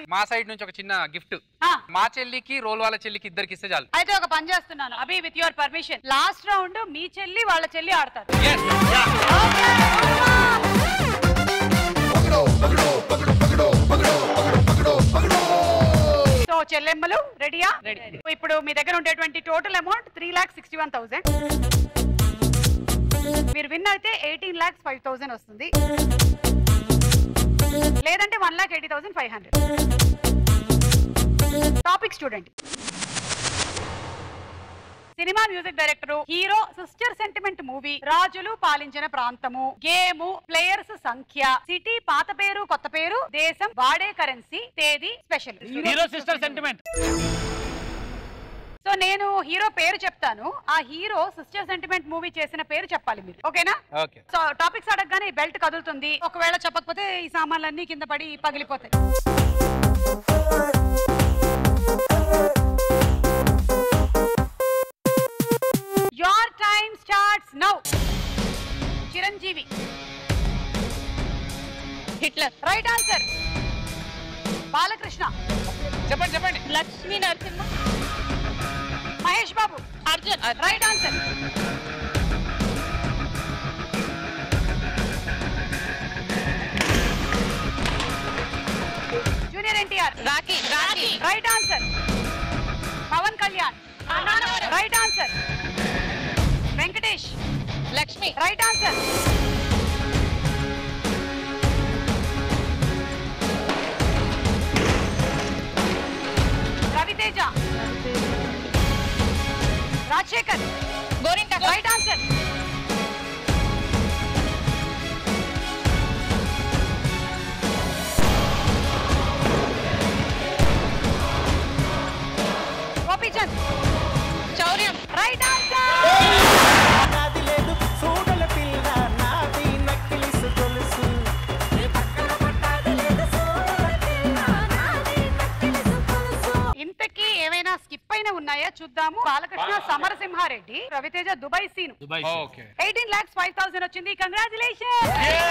మా సైడ్ నుంచి ఒక చిన్న గిఫ్ట్ ఆ. మా చెల్లికి రోల్ వాళ్ళ చెల్లికి ఇద్దరికి ఇస్తే చాలు అయితే ఒక పని చేస్తున్నాను Abhi with your permission last round మీ చెల్లి వాళ్ళ చెల్లి ఆడతారు Yes, yeah. సో చెల్లెమ్మలు రెడీయా ఇప్పుడు మీ దగ్గర ఉండేటువంటి total amount three lakhs sixty one thousand మీరు విన్ అయితే ఎయిటీన్ లాక్స్ ఫైవ్ థౌసండ్ వస్తుంది లేదంటే one lakh eighty thousand five hundred topics చూడండి cinema music director hero sister sentiment movie రాజులు పాలించిన ప్రాంతము గేమ్ ప్లేయర్స్ సంఖ్య సిటీ పాత పేరు కొత్త పేరు దేశం వాడే కరెన్సీ తేదీ special hero sister sentiment so నేను హీరో పేరు చెప్తాను ఆ హీరో సిస్టర్ సెంటిమెంట్ మూవీ చేసిన పేరు చెప్పాలి మీరు ఓకేనా ఓకే సో టాపిక్స్ అడగగానే బెల్ట్ కదులుతుంది ఒకవేళ చెప్పకపోతే ఈ సామాన్లన్నీ కింద పడి పగిలిపోతాయి your time starts now Chiranjeevi Hitler right answer Balakrishna చెప్పండి చెప్పండి Lakshmi Narasimha Mahesh Babu Arjun right answer junior NTR Rakhi Rakhi right answer Pavan Kalyan right answer Venkatesh Lakshmi right answer Raviteja Rajasekhar Gorinta right answer Gopichand శౌర్యం రైట్ ఆన్సర్ నాది లేదు చూడల పిల్ల నాది నక్కిలిసు గొలుసు ఇంతకీ ఏమైనా స్కిప్ అయినా ఉన్నాయా చూద్దాము Balakrishna Samarasimha Reddy Ravi Teja Dubai scene Dubai okay eighteen lakhs five thousand వచ్చింది కంగ్రాచులేషన్